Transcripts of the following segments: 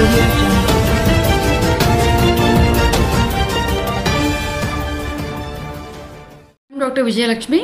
audio jungle. Doctor Vijayalakshmi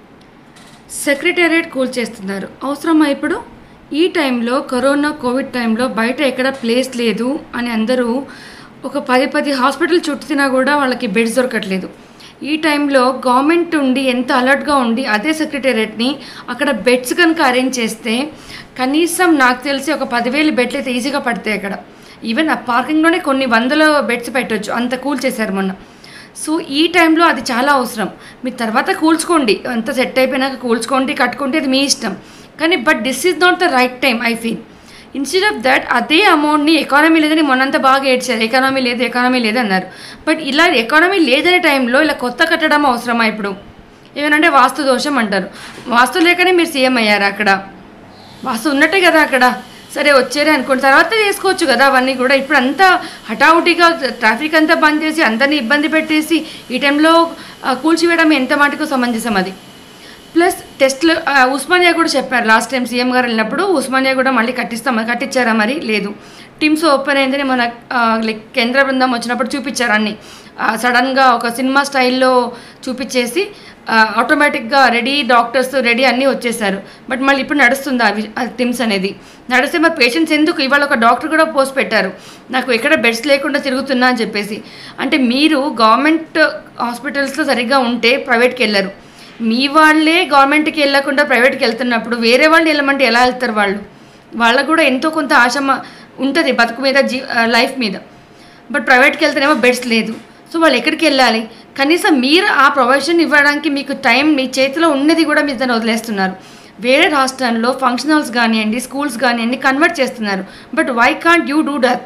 secretariat cool చేస్తున్నారు అవసరమా ఇప్పుడు ఈ టైంలో కరోనా కోవిడ్ టైంలో బయట ఎక్కడ ప్లేస్ లేదు అని అందరూ ఒక పది పది హాస్పిటల్ చుట్టినా కూడా వాళ్ళకి బెడ్స్ దొరకట్లేదు ఈ టైంలో గవర్నమెంట్ ఉండి ఎంత అలర్ట్గా ఉండి అదే సెక్రటేరియట్ని అక్కడ బెడ్స్ కనుక అరేంజ్ చేస్తే కనీసం నాకు తెలిసి ఒక పదివేలు బెడ్లు అయితే ఈజీగా పడతాయి అక్కడ ఈవెన్ ఆ పార్కింగ్లోనే కొన్ని వందల బెడ్స్ పెట్టవచ్చు అంత కూల్ చేశారు మొన్న సో ఈ టైంలో అది చాలా అవసరం మీరు తర్వాత కూల్చుకోండి అంత సెట్ అయిపోయినాక కూల్చుకోండి కట్టుకోండి అది మీ ఇష్టం కానీ but this is not the right time I feel instead of that అదే అమౌంట్ని ఎకానమీ లేదని మొన్నంతా బాగా ఏడ్చారు ఎకానమీ లేదు ఎకానమీ లేదు అన్నారు బట్ ఇలా ఎకానమీ లేదనే టైంలో ఇలా కొత్త కట్టడం అవసరమా ఇప్పుడు ఏమనంటే వాస్తు దోషం అంటారు వాస్తు లేకనే మీరు సీఎం అయ్యారు అక్కడ వాస్తు ఉన్నట్టే కదా అక్కడ సరే వచ్చారే అనుకోండి తర్వాత చేసుకోవచ్చు కదా అవన్నీ కూడా ఇప్పుడు అంతా హఠావుటిగా ట్రాఫిక్ అంతా బంద్ చేసి అందరినీ ఇబ్బంది పెట్టేసి ఈ టైంలో ఆ, కూల్చివేయడం ఎంత మాటకు సమంజసం అది ప్లస్ టెస్ట్లు ఆ, ఉస్మానియా కూడా చెప్పారు లాస్ట్ టైం సీఎం గారు వెళ్ళినప్పుడు ఉస్మానియా కూడా మళ్ళీ కట్టిస్తాం కట్టించారా మరి లేదు టీమ్స్ ఓపెన్ అయిందని మన ఆ, లైక్ కేంద్ర బృందం వచ్చినప్పుడు చూపించారు అన్ని ఆ, సడన్గా ఒక సినిమా స్టైల్లో చూపించేసి ఆ, ఆటోమేటిక్గా రెడీ డాక్టర్స్ రెడీ అన్నీ వచ్చేసారు బట్ మళ్ళీ ఇప్పుడు నడుస్తుంది అవి టిమ్స్ అనేది నడిస్తే మరి పేషెంట్స్ ఎందుకు ఇవాళ ఒక డాక్టర్ కూడా పోస్ట్ పెట్టారు నాకు ఎక్కడ బెడ్స్ లేకుండా తిరుగుతున్నా అని చెప్పేసి అంటే మీరు గవర్నమెంట్ హాస్పిటల్స్లో సరిగ్గా ఉంటే ప్రైవేట్కి వెళ్ళరు మీ వాళ్ళే గవర్నమెంట్కి వెళ్ళకుండా ప్రైవేట్కి వెళ్తున్నప్పుడు వేరే వాళ్ళు వెళ్ళమంటే ఎలా వెళ్తారు వాళ్ళు వాళ్ళకు కూడా ఎంతో కొంత ఆశ ఉంటుంది బతుకు మీద జీ లైఫ్ మీద బట్ ప్రైవేట్కి వెళ్తేనేమో బెడ్స్ లేదు సో వాళ్ళు ఎక్కడికి వెళ్ళాలి కనీసం మీరు ఆ ప్రొవిజన్ ఇవ్వడానికి మీకు టైం మీ చేతిలో ఉన్నది కూడా మీరు దాన్ని వదిలేస్తున్నారు వేరే రాష్ట్రాల్లో ఫంక్షన్ హాల్స్ కానివ్వండి స్కూల్స్ కానివ్వండి కన్వర్ట్ చేస్తున్నారు but why can't you do that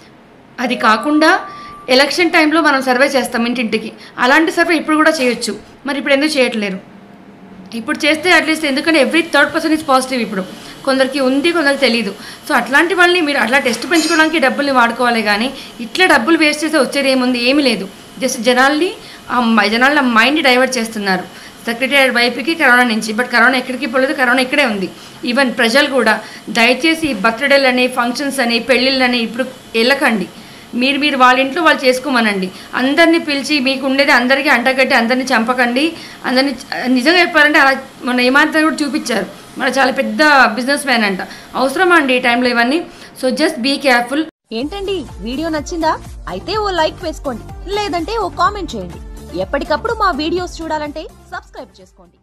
అది కాకుండా ఎలక్షన్ టైంలో మనం సర్వే చేస్తాం ఇంటింటికి అలాంటి సర్వే ఇప్పుడు కూడా చేయొచ్చు మరి ఇప్పుడు ఎందుకు చేయట్లేరు ఇప్పుడు చేస్తే అట్లీస్ట్ ఎందుకంటే every third person is positive ఇప్పుడు కొందరికి ఉంది కొందరికి తెలియదు సో అట్లాంటి వాళ్ళని మీరు అట్లా టెస్ట్ పెంచుకోవడానికి డబ్బుల్ని వాడుకోవాలి కానీ ఇట్లా డబ్బులు వేస్ట్ చేస్తే వచ్చేది ఏముంది ఏమీ లేదు జస్ట్ జనాల్ని ఆ మ- జనాల మైండ్ డైవర్ట్ చేస్తున్నారు సెక్రటరీ వైపుకి కరోనా నుంచి బట్ కరోనా ఎక్కడికి పోలేదు కరోనా ఇక్కడే ఉంది ఈవెన్ ప్రజలు కూడా దయచేసి బర్త్డేలని ఫంక్షన్స్ అని పెళ్ళిళ్ళని ఇప్పుడు వెళ్ళకండి మీరు మీరు వాళ్ళ ఇంట్లో వాళ్ళు చేసుకోమనండి అందరినీ పిలిచి మీకు ఉండేది అందరికీ అంటగట్టి అందరినీ చంపకండి అందరినీ నిజంగా చెప్పాలంటే అలా మన ఏమాత్రం కూడా చూపించారు మన చాలా పెద్ద బిజినెస్ మ్యాన్ అంట అవసరమా అండి ఈ టైంలో ఇవన్నీ సో జస్ట్ బీ కేర్ఫుల్ ఏంటండి వీడియో నచ్చిందా అయితే ఓ లైక్ వేసుకోండి లేదంటే ఓ కామెంట్ చేయండి ఎప్పటికప్పుడు మా వీడియోస్ చూడాలంటే సబ్స్క్రైబ్ చేసుకోండి